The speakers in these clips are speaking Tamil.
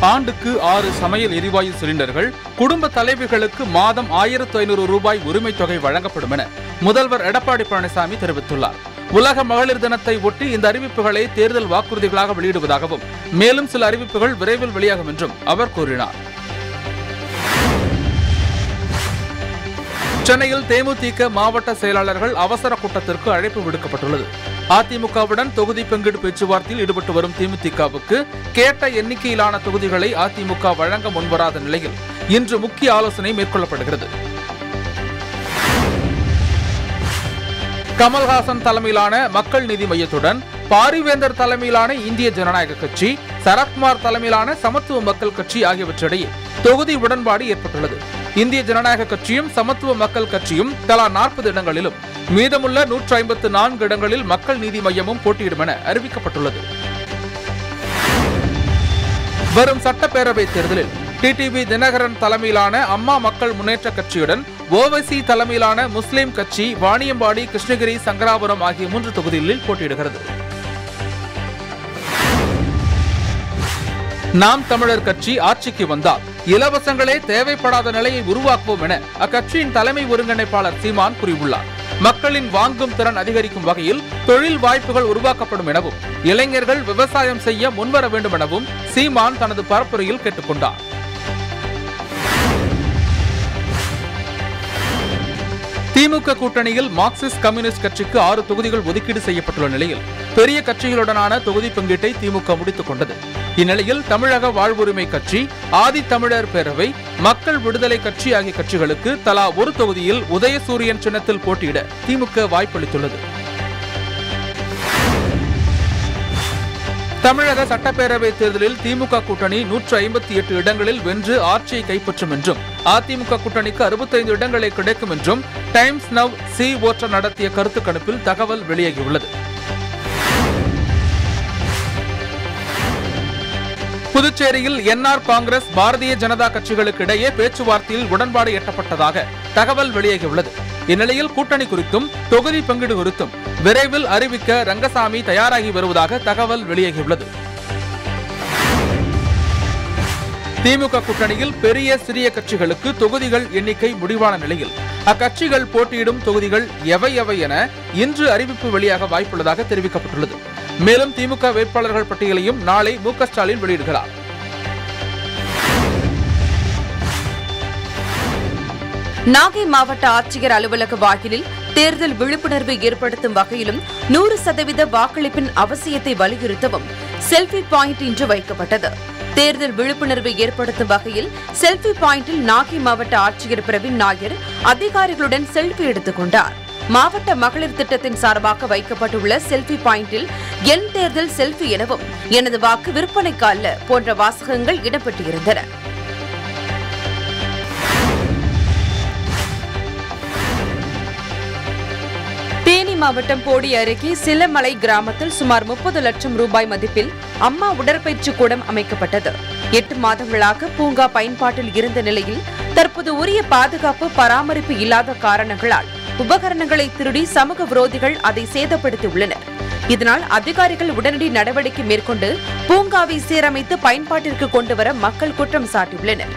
ஆண்டுக்கு ஆறு சமையல் எரிவாயு சிலிண்டர்கள் குடும்ப தலைவிகளுக்கு மாதம் ஆயிரத்து ஐநூறு ரூபாய் உரிமைத் தொகை வழங்கப்படும் என முதல்வர் எடப்பாடி பழனிசாமி தெரிவித்துள்ளார் உலக மகளிர் தினத்தை ஒட்டி இந்த அறிவிப்புகளை தேர்தல் வாக்குறுதிகளாக வெளியிடுவதாகவும் மேலும் சில அறிவிப்புகள் விரைவில் வெளியாகும் என்றும் அவர் கூறினார் சென்னையில் தேமுதிக மாவட்ட செயலாளர்கள் அவசர கூட்டத்திற்கு அழைப்பு விடுக்கப்பட்டுள்ளது அதிமுகவுடன் தொகுதி பங்கீடு பேச்சுவார்த்தையில் ஈடுபட்டு வரும் தேமுதிகவுக்கு கேட்ட எண்ணிக்கையிலான தொகுதிகளை அதிமுக வழங்க முன்வராத நிலையில் இன்று முக்கிய ஆலோசனை மேற்கொள்ளப்படுகிறது கமல்ஹாசன் தலைமையிலான மக்கள் நீதி மையத்துடன் பாரிவேந்தர் தலைமையிலான இந்திய ஜனநாயக கட்சி சரத்குமார் தலைமையிலான சமத்துவ மக்கள் கட்சி ஆகியவற்றிடையே தொகுதி உடன்பாடு ஏற்பட்டுள்ளது இந்திய ஜனநாயக கட்சியும் சமத்துவ மக்கள் கட்சியும் தலா நாற்பது இடங்களிலும் மீதமுள்ள நூற்று ஐம்பத்து நான்கு இடங்களில் மக்கள் நீதி மையமும் போட்டியிடும் என அறிவிக்கப்பட்டுள்ளது வரும் சட்டப்பேரவை தேர்தலில் டிடிவி தினகரன் தலைமையிலான அம்மா மக்கள் முன்னேற்ற கட்சியுடன் ஓவைசி தலைமையிலான முஸ்லிம் கட்சி வாணியம்பாடி கிருஷ்ணகிரி சங்கராபுரம் ஆகிய மூன்று தொகுதிகளில் போட்டியிடுகிறது நாம் தமிழர் கட்சி ஆட்சிக்கு வந்தால் இலவசங்களே தேவைப்படாத நிலையை உருவாக்குவோம் என அக்கட்சியின் தலைமை ஒருங்கிணைப்பாளர் சீமான் கூறியுள்ளார் மக்களின் வாங்கும் திறன் அதிகரிக்கும் வகையில் தொழில் வாய்ப்புகள் உருவாக்கப்படும் எனவும் இளைஞர்கள் விவசாயம் செய்ய முன்வர வேண்டும் எனவும் சீமான் தனது பரப்புரையில் கேட்டுக்கொண்டார் திமுக கூட்டணியில் மார்க்சிஸ்ட் கம்யூனிஸ்ட் கட்சிக்கு ஆறு தொகுதிகள் ஒதுக்கீடு செய்யப்பட்டுள்ள நிலையில் பெரிய கட்சிகளுடனான தொகுதி பங்கீட்டை திமுக முடித்துக் கொண்டது இந்நிலையில் தமிழக வாழ்வுரிமை கட்சி ஆதி தமிழர் பேரவை மக்கள் விடுதலை கட்சி ஆகிய கட்சிகளுக்கு தலா ஒரு தொகுதியில் உதயசூரியன் சின்னத்தில் போட்டியிட திமுக வாய்ப்பளித்துள்ளது தமிழக சட்டப்பேரவை தேர்தலில் திமுக கூட்டணி நூற்று ஐம்பத்தி எட்டு இடங்களில் வென்று ஆட்சியை கைப்பற்றும் என்றும் அதிமுக கூட்டணிக்கு அறுபத்தைந்து இடங்களை கிடைக்கும் என்றும் டைம்ஸ் நவ் சி ஓட்டர் நடத்திய கருத்து கணிப்பில் தகவல் வெளியாகியுள்ளது புதுச்சேரியில் என்ஆர் காங்கிரஸ் பாரதிய ஜனதா கட்சிகளுக்கு இடையே பேச்சுவார்த்தையில் உடன்பாடு எட்டப்பட்டதாக தகவல் வெளியாகியுள்ளது இந்நிலையில் கூட்டணி குறித்தும் தொகுதி பங்கீடு குறித்தும் விரைவில் அறிவிக்க ரங்கசாமி தயாராகி வருவதாக தகவல் வெளியாகியுள்ளது திமுக கூட்டணியில் பெரிய சிறிய கட்சிகளுக்கு தொகுதிகள் எண்ணிக்கை முடிவான நிலையில் அக்கட்சிகள் போட்டியிடும் தொகுதிகள் எவை எவை என இன்று அறிவிப்பு வெளியாக வாய்ப்புள்ளதாக தெரிவிக்கப்பட்டுள்ளது மேலும் திமுக வேட்பாளர்கள் பட்டியலையும் நாளை மு க ஸ்டாலின் வெளியிடுகிறார் நாகை மாவட்ட ஆட்சியர் அலுவலக வாயிலில் தேர்தல் விழிப்புணர்வு ஏற்படுத்தும் வகையிலும் நூறு சதவீத வாக்களிப்பின் அவசியத்தை வலியுறுத்தவும் செல்ஃபி பாயிண்ட் இன்று வைக்கப்பட்டது தேர்தல் விழிப்புணர்வு ஏற்படுத்தும் வகையில் செல்ஃபி பாயிண்டில் நாகை மாவட்ட ஆட்சியர் பிரவீன் நாயர் அதிகாரிகளுடன் செல்ஃபி எடுத்துக் கொண்டார் மாவட்ட மகளிர் திட்டத்தின் சார்பாக வைக்கப்பட்டுள்ள செல்ஃபி பாயிண்டில் என் தேர்தல் செல்ஃபி எனவும் எனது வாக்கு விற்பனைக்கு அல்ல போன்ற வாசகங்கள் இடம்பெற்றிருந்தன தேனி மாவட்டம் போடி அருகே சிலமலை கிராமத்தில் சுமார் முப்பது லட்சம் ரூபாய் மதிப்பில் அம்மா உடற்பயிற்சி கூடம் அமைக்கப்பட்டது எட்டு மாதங்களாக பூங்கா பயன்பாட்டில் இருந்த நிலையில் தற்போது உரிய பாதுகாப்பு பராமரிப்பு இல்லாத காரணங்களால் உபகரணங்களை திருடி சமூக விரோதிகள் அதை சேதப்படுத்தியுள்ளனர் இதனால் அதிகாரிகள் உடனடி நடவடிக்கை மேற்கொண்டு பூங்காவை சீரமைத்து பயன்பாட்டிற்கு கொண்டுவர மக்கள் குற்றம் சாட்டியுள்ளனர்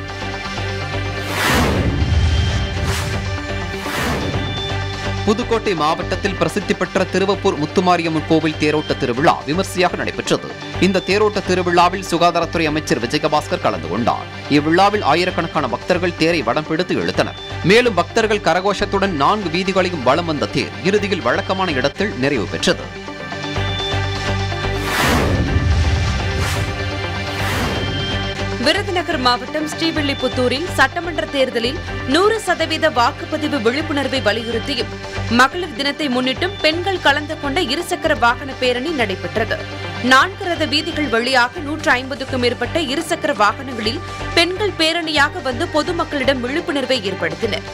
புதுக்கோட்டை மாவட்டத்தில் பிரசித்தி பெற்ற திருவப்பூர் முத்துமாரியம்மன் கோவில் தேரோட்ட திருவிழா விமர்சையாக நடைபெற்றது இந்த தேரோட்ட திருவிழாவில் சுகாதாரத்துறை அமைச்சர் விஜயபாஸ்கர் கலந்து கொண்டார் இவ்விழாவில் ஆயிரக்கணக்கான பக்தர்கள் தேரை வடம் பிடித்து இழுத்தனர் மேலும் பக்தர்கள் கரகோஷத்துடன் நான்கு வீதிகளையும் வலம் வந்த தேர் இறுதியில் வழக்கமான இடத்தில் நிறைவு பெற்றது விருதுநகர் மாவட்டம் ஸ்ரீவில்லிபுத்தூரில் சட்டமன்ற தேர்தலில் நூறு சதவீத வாக்குப்பதிவு விழிப்புணர்வை வலியுறுத்தியும் மகளிர் தினத்தை முன்னிட்டும் பெண்கள் கலந்து கொண்ட இருசக்கர வாகன பேரணி நடைபெற்றது நான்கு ரத வீதிகள் வழியாக நூற்று ஐம்பதுக்கும் மேற்பட்ட இருசக்கர வாகனங்களில் பெண்கள் பேரணியாக வந்து பொதுமக்களிடம் விழிப்புணர்வை ஏற்படுத்தினர்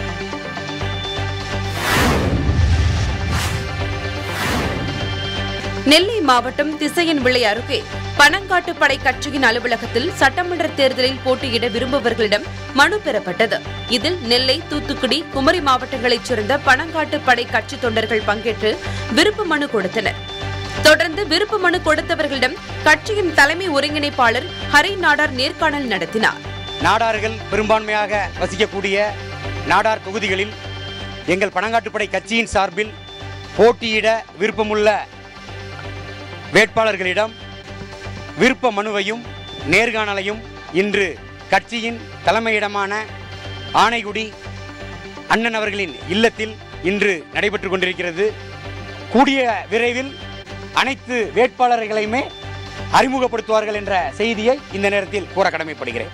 நெல்லை மாவட்டம் திசையன் விளை அருகே பனங்காட்டுப்படை கட்சியின் அலுவலகத்தில் சட்டமன்ற தேர்தலில் போட்டியிட விரும்புபவர்களிடம் மனு பெறப்பட்டது இதில் நெல்லை தூத்துக்குடி குமரி மாவட்டங்களைச் சேர்ந்த பனங்காட்டுப்படை கட்சி தொண்டர்கள் பங்கேற்று விருப்ப மனு கொடுத்தனர் தொடர்ந்து விருப்ப மனு கொடுத்தவர்களிடம் கட்சியின் தலைமை ஒருங்கிணைப்பாளர் ஹரி நாடார் நேர்காணல் நடத்தினார் நாடார்கள் பெரும்பான்மையாக வசிக்கக்கூடிய நாடார் தொகுதிகளில் எங்கள் பனங்காட்டுப்படை கட்சியின் சார்பில் போட்டியிட விருப்பமுள்ள வேட்பாளர்களிடம் விருப்ப மனுவையும் நேர்காணலையும் இன்று கட்சியின் தலைமையிடமான ஆனைகுடி அண்ணன் அவர்களின் இல்லத்தில் இன்று நடைபெற்று கொண்டிருக்கிறது கூடிய விரைவில் அனைத்து வேட்பாளர்களையுமே அறிமுகப்படுத்துவார்கள் என்ற செய்தியை இந்த நேரத்தில் கூற கடமைப்படுகிறேன்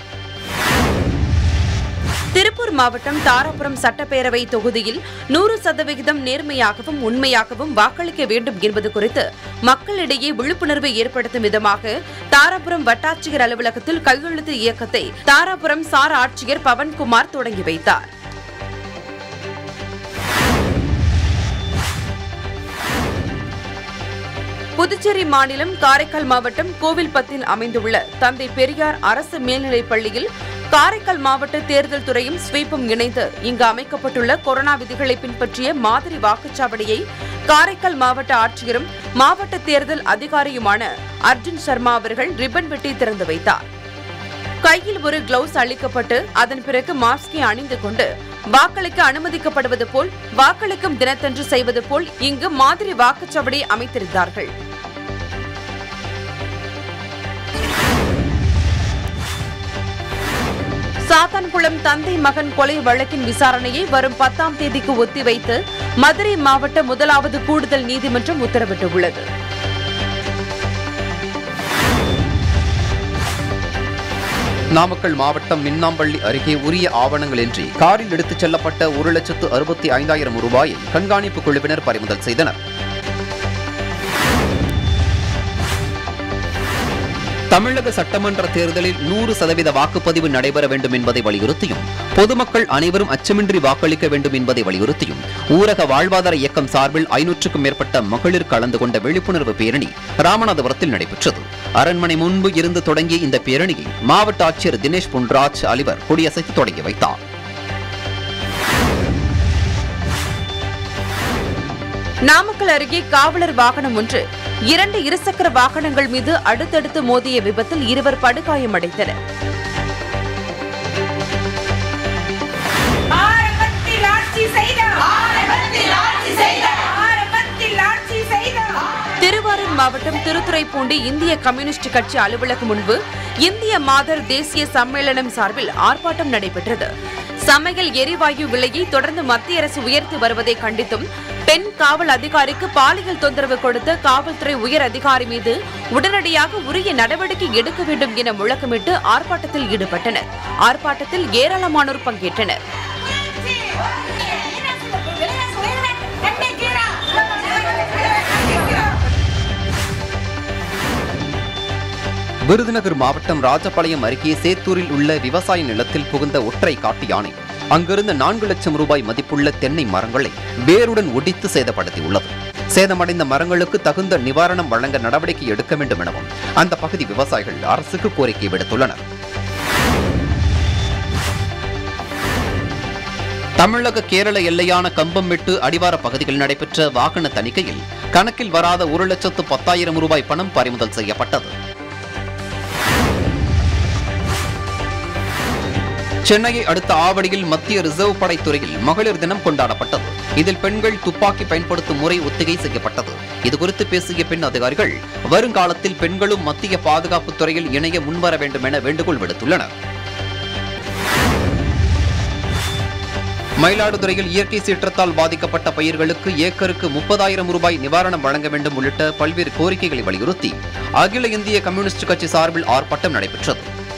திருப்பூர் மாவட்டம் தாராபுரம் சட்டப்பேரவை தொகுதியில் நூறு சதவிகிதம் நேர்மையாகவும் உண்மையாகவும் வாக்களிக்க வேண்டும் என்பது குறித்து மக்களிடையே விழிப்புணர்வை ஏற்படுத்தும் விதமாக தாராபுரம் வட்டாட்சியர் அலுவலகத்தில் கையெழுத்து இயக்கத்தை தாராபுரம் சார் ஆட்சியர் பவன்குமார் தொடங்கி வைத்தார் புதுச்சேரி மாநிலம் காரைக்கால் மாவட்டம் கோவில்பத்தில் அமைந்துள்ள தந்தை பெரியார் அரசு மேல்நிலைப் பள்ளியில் காரைக்கால் மாவட்ட தேர்தல் துறையும் ஸ்வீப்பும் இணைந்து இங்கு அமைக்கப்பட்டுள்ள கொரோனா விதிகளை பின்பற்றிய மாதிரி வாக்குச்சாவடியை காரைக்கால் மாவட்ட ஆட்சியரும் மாவட்ட தேர்தல் அதிகாரியுமான அர்ஜுன் சர்மா அவர்கள் ரிப்பன் வெட்டி திறந்து வைத்தார் கையில் ஒரு கிளவுஸ் அளிக்கப்பட்டு அதன் பிறகு மாஸ்கை அணிந்து கொண்டு வாக்களிக்க அனுமதிக்கப்படுவது போல் வாக்களிக்கும் தினத்தன்று செய்வது போல் இங்கு மாதிரி வாக்குச்சாவடி அமைத்திருந்தார்கள் சாத்தான்குளம் தந்தை மகன் கொலை வழக்கின் விசாரணையை வரும் பத்தாம் தேதிக்கு ஒத்திவைத்து மதுரை மாவட்ட முதலாவது கூடுதல் நீதிமன்றம் உத்தரவிட்டுள்ளது நாமக்கல் மாவட்டம் மின்னாம்பள்ளி அருகே உரிய ஆவணங்களின்றி காரில் எடுத்துச் செல்லப்பட்ட ஒரு லட்சத்து அறுபத்தி ஐந்தாயிரம் ரூபாயை கண்காணிப்பு குழுவினர் பறிமுதல் செய்தனர் தமிழக சட்டமன்ற தேர்தலில் நூறு சதவீத வாக்குப்பதிவு நடைபெற வேண்டும் என்பதை வலியுறுத்தியும் பொதுமக்கள் அனைவரும் அச்சமின்றி வாக்களிக்க வேண்டும் என்பதை வலியுறுத்தியும் ஊரக வாழ்வாதார இயக்கம் சார்பில் ஐநூற்றுக்கும் மேற்பட்ட மகளிர் கலந்து கொண்ட விழிப்புணர்வு பேரணி ராமநாதபுரத்தில் நடைபெற்றது அரண்மனை முன்பு இருந்து தொடங்கிய இந்த பேரணியை மாவட்ட ஆட்சியர் தினேஷ் புன்ராஜ் அலிவர் கொடியசைத்து தொடங்கி வைத்தார் நாமக்கல் அருகே காவலர் வாகனம் ஒன்று இரண்டு இருசக்கர வாகனங்கள் மீது அடுத்தடுத்து மோதிய விபத்தில் இருவர் படுகாயமடைந்தனர் ஆரம்பத்தில் ஆட்சி செய்தார் ஆரம்பத்தில் ஆட்சி செய்தார் ஆரம்பத்தில் ஆட்சி செய்தார் திருவாரூர் மாவட்டம் திருத்துறைப்பூண்டி இந்திய கம்யூனிஸ்ட் கட்சி அலுவலகம் முன்பு இந்திய மாதர் தேசிய சம்மேளனம் சார்பில் ஆர்ப்பாட்டம் நடைபெற்றது சமையல் எரிவாயு விலையை தொடர்ந்து மத்திய அரசு உயர்த்தி வருவதை கண்டித்தும் பெண் காவல் அதிகாரிக்கு பாலியல் தொந்தரவு கொடுத்த காவல்துறை உயர் அதிகாரி மீது உடனடியாக உரிய நடவடிக்கை எடுக்க வேண்டும் என முழக்கமிட்டு ஆர்ப்பாட்டத்தில் ஈடுபட்டனர் ஆர்ப்பாட்டத்தில் ஏராளமானோர் பங்கேற்றனர் விருதுநகர் மாவட்டம் ராஜபாளையம் அருகே சேத்தூரில் உள்ள விவசாய நிலத்தில் புகுந்த ஒற்றை காட்டு யானை அங்கிருந்த நான்கு லட்சம் ரூபாய் மதிப்புள்ள தென்னை மரங்களை வேருடன் ஒடித்து சேதப்படுத்தியுள்ளது சேதமடைந்த மரங்களுக்கு தகுந்த நிவாரணம் வழங்க நடவடிக்கை எடுக்க வேண்டும் எனவும் அந்த பகுதி விவசாயிகள் அரசுக்கு கோரிக்கை விடுத்துள்ளனர் தமிழக கேரள எல்லையான கம்பம்மெட்டு அடிவார பகுதிகளில் நடைபெற்ற வாகன தணிக்கையில் கணக்கில் வராத ஒரு லட்சத்து பத்தாயிரம் ரூபாய் பணம் பறிமுதல் செய்யப்பட்டது சென்னையை அடுத்த ஆவடியில் மத்திய ரிசர்வ் படை துறையில் மகளிர் தினம் கொண்டாடப்பட்டது இதில் பெண்கள் துப்பாக்கி பயன்படுத்தும் முறை ஒத்திகை செய்யப்பட்டது இதுகுறித்து பேசிய பெண் அதிகாரிகள் வருங்காலத்தில் பெண்களும் மத்திய பாதுகாப்பு துறையில் இணைய முன்வர வேண்டும் என வேண்டுகோள் விடுத்துள்ளனர் மயிலாடுதுறையில் இயற்கை சீற்றத்தால் பாதிக்கப்பட்ட பயிர்களுக்கு ஏக்கருக்கு முப்பதாயிரம் ரூபாய் நிவாரணம் வழங்க வேண்டும் உள்ளிட்ட பல்வேறு கோரிக்கைகளை வலியுறுத்தி அகில இந்திய கம்யூனிஸ்ட் கட்சி சார்பில் ஆர்ப்பாட்டம் நடைபெற்றது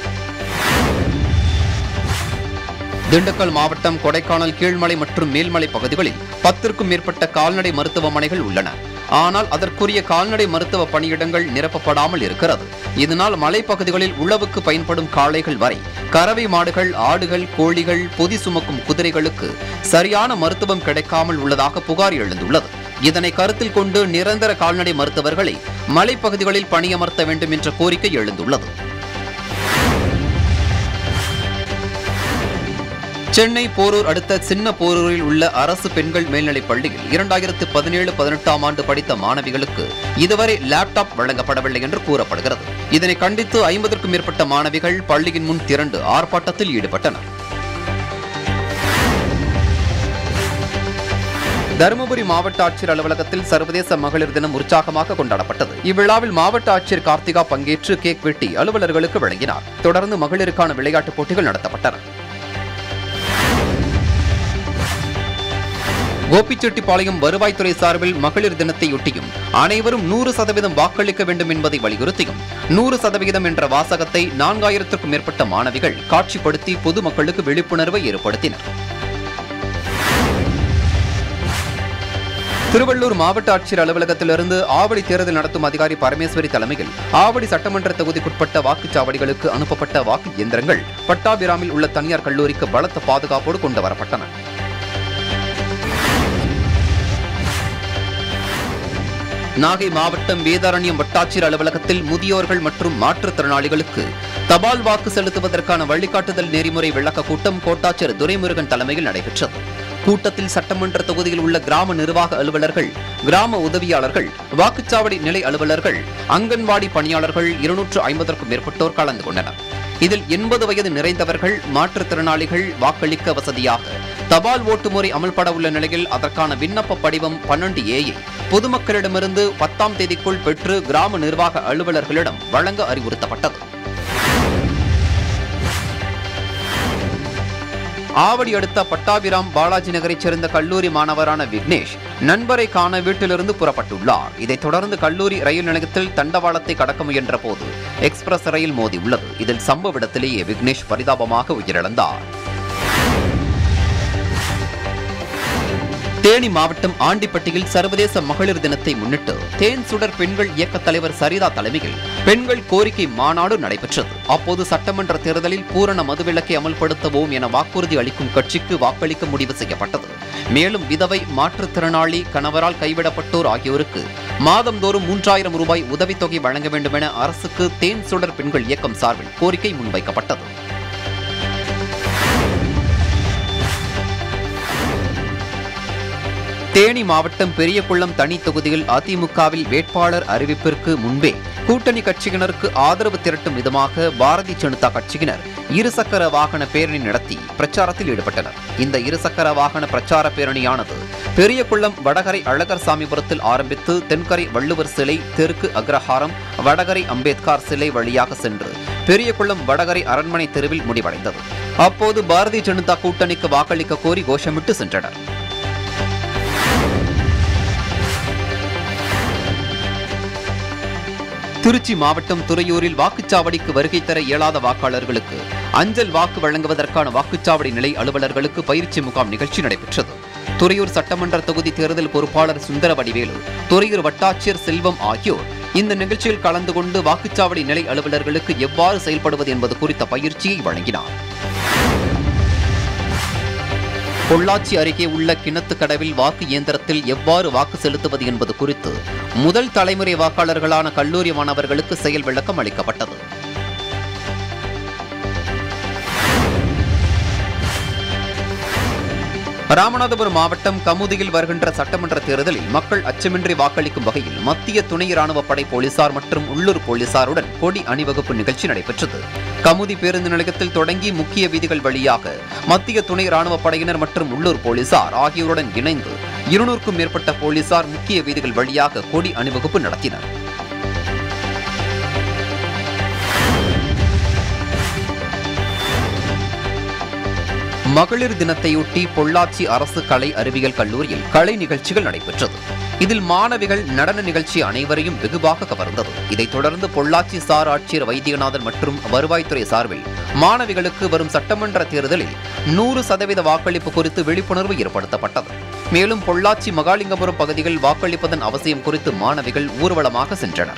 திண்டுக்கல் மாவட்டம் கொடைக்கானல் கீழ்மலை மற்றும் மேல்மலை பகுதிகளில் பத்திற்கும் மேற்பட்ட கால்நடை மருத்துவமனைகள் உள்ளன ஆனால் அதற்குரிய கால்நடை மருத்துவ பணியிடங்கள் நிரப்பப்படாமல் இருக்கிறது இதனால் மலைப்பகுதிகளில் உழவுக்கு பயன்படும் காளைகள் வரை கறவை மாடுகள் ஆடுகள் கோழிகள் பொதி சுமக்கும் குதிரைகளுக்கு சரியான மருத்துவம் கிடைக்காமல் உள்ளதாக புகார் எழுந்துள்ளது இதனை கருத்தில் கொண்டு நிரந்தர கால்நடை மருத்துவர்களை மலைப்பகுதிகளில் பணியமர்த்த வேண்டும் என்ற கோரிக்கை எழுந்துள்ளது சென்னை போரூர் அடுத்த சின்ன போரூரில் உள்ள அரசு பெண்கள் மேல்நிலைப் பள்ளியில் இரண்டாயிரத்து பதினேழு பதினெட்டாம் ஆண்டு படித்த மாணவிகளுக்கு இதுவரை லேப்டாப் வழங்கப்படவில்லை என்று கூறப்படுகிறது இதனை கண்டித்து ஐம்பதற்கும் மேற்பட்ட மாணவிகள் பள்ளியின் முன் திரண்டு ஆர்ப்பாட்டத்தில் ஈடுபட்டனர் தருமபுரி மாவட்ட ஆட்சியர் அலுவலகத்தில் சர்வதேச மகளிர் தினம் உற்சாகமாக கொண்டாடப்பட்டது இவ்விழாவில் மாவட்ட ஆட்சியர் கார்த்திகா பங்கேற்று கேக் வெட்டி அலுவலர்களுக்கு வழங்கினார் தொடர்ந்து மகளிருக்கான விளையாட்டுப் போட்டிகள் நடத்தப்பட்டன கோபிச்செட்டிப்பாளையம் வருவாய்த்துறை சார்பில் மகளிர் தினத்தையொட்டியும் அனைவரும் நூறு சதவீதம் வாக்களிக்க வேண்டும் என்பதை வலியுறுத்தியும் நூறு சதவிகிதம் என்ற வாசகத்தை நான்காயிரத்திற்கும் மேற்பட்ட மாணவிகள் காட்சிப்படுத்தி பொதுமக்களுக்கு விழிப்புணர்வை ஏற்படுத்தினர் திருவள்ளூர் மாவட்ட ஆட்சியர் அலுவலகத்திலிருந்து ஆவடி தேர்தல் நடத்தும் அதிகாரி பரமேஸ்வரி தலைமையில் ஆவடி சட்டமன்ற தொகுதிக்குட்பட்ட வாக்குச்சாவடிகளுக்கு அனுப்பப்பட்ட வாக்கு இயந்திரங்கள் பட்டாபிராமில் உள்ள தனியார் கல்லூரிக்கு பலத்த பாதுகாப்போடு கொண்டு வரப்பட்டன நாகை மாவட்டம் வேதாரண்யம் வட்டாட்சியர் அலுவலகத்தில் முதியோர்கள் மற்றும் மாற்றுத்திறனாளிகளுக்கு தபால் வாக்கு செலுத்துவதற்கான வழிகாட்டுதல் நெறிமுறை விளக்க கூட்டம் கோட்டாட்சியர் துரைமுருகன் தலைமையில் நடைபெற்றது கூட்டத்தில் சட்டமன்ற தொகுதியில் உள்ள கிராம நிர்வாக அலுவலர்கள் கிராம உதவியாளர்கள் வாக்குச்சாவடி நிலை அலுவலர்கள் அங்கன்வாடி பணியாளர்கள் இருநூற்று ஐம்பதற்கும் மேற்பட்டோர் கலந்து கொண்டனர் இதில் எண்பது வயது நிறைந்தவர்கள் மாற்றுத்திறனாளிகள் வாக்களிக்க வசதியாக தபால் ஓட்டு முறை அமல்பட உள்ள நிலையில் அதற்கான விண்ணப்ப படிவம் பன்னெண்டு ஏயை பொதுமக்களிடமிருந்து பத்தாம் தேதிக்குள் பெற்று கிராம நிர்வாக அலுவலர்களிடம் வழங்க அறிவுறுத்தப்பட்டது ஆவடி அடுத்த பட்டாபிராம் பாலாஜி நகரைச் சேர்ந்த கல்லூரி மாணவரான விக்னேஷ் நண்பரை காண வீட்டிலிருந்து புறப்பட்டுள்ளார் இதைத் தொடர்ந்து கல்லூரி ரயில் நிலையத்தில் தண்டவாளத்தை கடக்க முயன்ற போது எக்ஸ்பிரஸ் ரயில் மோதி உள்ளது இதில் சம்பவ இடத்திலேயே விக்னேஷ் பரிதாபமாக உயிரிழந்தார் தேனி மாவட்டம் ஆண்டிப்பட்டியில் சர்வதேச மகளிர் தினத்தை முன்னிட்டு தேன் சுடர் பெண்கள் இயக்க தலைவர் சரிதா தலைமையில் பெண்கள் கோரிக்கை மாநாடு நடைபெற்றது அப்போது சட்டமன்ற தேர்தலில் பூரண மதுவிலக்கை அமல்படுத்துவோம் என வாக்குறுதி அளிக்கும் கட்சிக்கு வாக்களிக்க முடிவு செய்யப்பட்டது மேலும் விதவை மாற்றுத்திறனாளி கணவரால் கைவிடப்பட்டோர் ஆகியோருக்கு மாதந்தோறும் மூன்றாயிரம் ரூபாய் உதவித்தொகை வழங்க வேண்டும் என அரசுக்கு தேன் சுடர் பெண்கள் இயக்கம் சார்பில் கோரிக்கை முன்வைக்கப்பட்டது தேனி மாவட்டம் பெரியகுளம் தனி தொகுதியில் அதிமுகவில் வேட்பாளர் அறிவிப்பிற்கு முன்பே கூட்டணி கட்சியினருக்கு ஆதரவு திரட்டும் விதமாக பாரதி ஜனதா கட்சியினர் இருசக்கர வாகன பேரணி நடத்தி பிரச்சாரத்தில் ஈடுபட்டனர் இந்த இருசக்கர வாகன பிரச்சார பேரணியானது பெரியகுளம் வடகரை அழகர் சாமிபுரத்தில் ஆரம்பித்து தென்கரை வள்ளுவர் சிலை தெற்கு அக்ரஹாரம் வடகரை அம்பேத்கர் சிலை வழியாக சென்று பெரியகுளம் வடகரை அரண்மனை தெருவில் முடிவடைந்தது அப்போது பாரதிய ஜனதா கூட்டணிக்கு வாக்களிக்க கோரி கோஷமிட்டு சென்றனர் திருச்சி மாவட்டம் துறையூரில் வாக்குச்சாவடிக்கு வருகை தர இயலாத வாக்காளர்களுக்கு அஞ்சல் வாக்கு வழங்குவதற்கான வாக்குச்சாவடி நிலை அலுவலர்களுக்கு பயிற்சி முகாம் நிகழ்ச்சி நடைபெற்றது துறையூர் சட்டமன்ற தொகுதி தேர்தல் பொறுப்பாளர் சுந்தர வடிவேலு துறையூர் வட்டாட்சியர் செல்வம் ஆகியோர் இந்த நிகழ்ச்சியில் கலந்து கொண்டு வாக்குச்சாவடி நிலை அலுவலர்களுக்கு எவ்வாறு செயல்படுவது என்பது குறித்த பயிற்சியை வழங்கினார் பொள்ளாச்சி அருகே உள்ள கிணத்துக்கடவில் வாக்கு இயந்திரத்தில் எவ்வாறு வாக்கு செலுத்துவது என்பது குறித்து முதல் தலைமுறை வாக்காளர்களான கல்லூரி மாணவர்களுக்கு செயல் விளக்கம் அளிக்கப்பட்டது ராமநாதபுரம் மாவட்டம் கமுதியில் வருகின்ற சட்டமன்ற தேர்தலில் மக்கள் அச்சமின்றி வாக்களிக்கும் வகையில் மத்திய துணை ராணுவப் படை போலீசார் மற்றும் உள்ளூர் போலீசாருடன் கொடி அணிவகுப்பு நிகழ்ச்சி நடைபெற்றது கமுதி பேருந்து நிலையத்தில் தொடங்கி முக்கிய வீதிகள் வழியாக மத்திய துணை ராணுவப் படையினர் மற்றும் உள்ளூர் போலீசார் ஆகியோருடன் இணைந்து இருநூறுக்கும் மேற்பட்ட போலீசார் முக்கிய வீதிகள் வழியாக கொடி அணிவகுப்பு நடத்தினர் மகளிர் தினத்தையொட்டி பொள்ளாச்சி அரசு கலை அறிவியல் கல்லூரியில் கலை நிகழ்ச்சிகள் நடைபெற்றது இதில் மாணவிகள் நடன நிகழ்ச்சி அனைவரையும் வெகுவாக கவர்ந்தது இதைத் தொடர்ந்து பொள்ளாச்சி சார் ஆட்சியர் வைத்தியநாதன் மற்றும் வருவாய்த்துறை சார்பில் மாணவிகளுக்கு வரும் சட்டமன்ற தேர்தலில் நூறு சதவீத வாக்களிப்பு குறித்து விழிப்புணர்வு ஏற்படுத்தப்பட்டது மேலும் பொள்ளாச்சி மகாலிங்கபுரம் பகுதியில் வாக்களிப்பதன் அவசியம் குறித்து மாணவிகள் ஊர்வலமாக சென்றனர்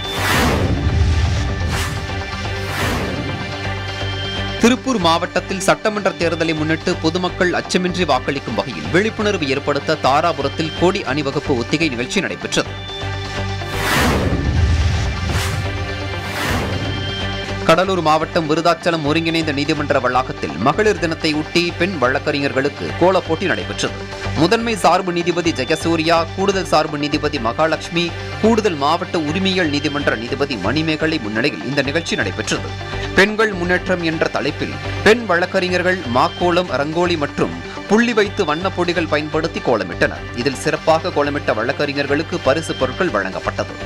திருப்பூர் மாவட்டத்தில் சட்டமன்ற தேர்தலை முன்னிட்டு பொதுமக்கள் அச்சமின்றி வாக்களிக்கும் வகையில் விழிப்புணர்வு ஏற்படுத்த தாராபுரத்தில் கோடி அணிவகுப்பு ஒத்திகை நிகழ்ச்சி நடைபெற்றது கடலூர் மாவட்டம் விருதாச்சலம் ஒருங்கிணைந்த நீதிமன்ற வளாகத்தில் மகளிர் தினத்தை ஒட்டி பெண் வழக்கறிஞர்களுக்கு கோலப் போட்டி நடைபெற்றது முதன்மை சார்பு நீதிபதி ஜெயசூர்யா கூடுதல் சார்பு நீதிபதி மகாலட்சுமி கூடுதல் மாவட்ட உரிமையியல் நீதிமன்ற நீதிபதி மணிமேகலை முன்னிலையில் இந்த நிகழ்ச்சி நடைபெற்றது பெண்கள் முன்னேற்றம் என்ற தலைப்பில் பெண் வழக்கறிஞர்கள் மாக்கோலம் ரங்கோலி மற்றும் புள்ளி வைத்து வண்ணப் பொடிகள் பயன்படுத்தி கோலமிட்டனர் இதில் சிறப்பாக கோலமிட்ட வழக்கறிஞர்களுக்கு பரிசு பொருட்கள் வழங்கப்பட்டது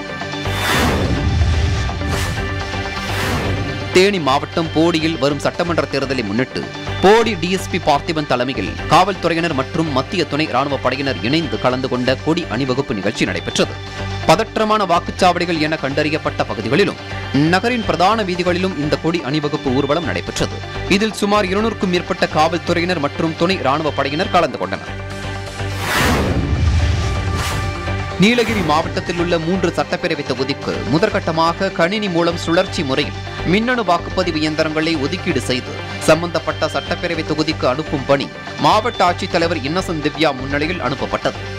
தேனி மாவட்டம் போடியில் வரும் சட்டமன்ற தேர்தலை முன்னிட்டு போடி டிஎஸ்பி பார்த்திபன் தலைமையில் காவல்துறையினர் மற்றும் மத்திய துணை ராணுவ படையினர் இணைந்து கலந்து கொண்ட கொடி அணிவகுப்பு நிகழ்ச்சி நடைபெற்றது பதற்றமான வாக்குச்சாவடிகள் என கண்டறியப்பட்ட பகுதிகளிலும் நகரின் பிரதான வீதிகளிலும் இந்த கொடி அணிவகுப்பு ஊர்வலம் நடைபெற்றது இதில் சுமார் இருநூறுக்கும் மேற்பட்ட காவல்துறையினர் மற்றும் துணை ராணுவ படையினர் கலந்து கொண்டனர் நீலகிரி மாவட்டத்தில் உள்ள மூன்று சட்டப்பேரவை தொகுதிக்கு முதற்கட்டமாக கணினி மூலம் சுழற்சி முறையில் மின்னணு வாக்குப்பதிவு இயந்திரங்களை ஒதுக்கீடு செய்து சம்பந்தப்பட்ட சட்டப்பேரவை தொகுதிக்கு அனுப்பும் பணி மாவட்ட ஆட்சித்தலைவர் இன்னசென்ட் திவ்யா முன்னிலையில் அனுப்பப்பட்டது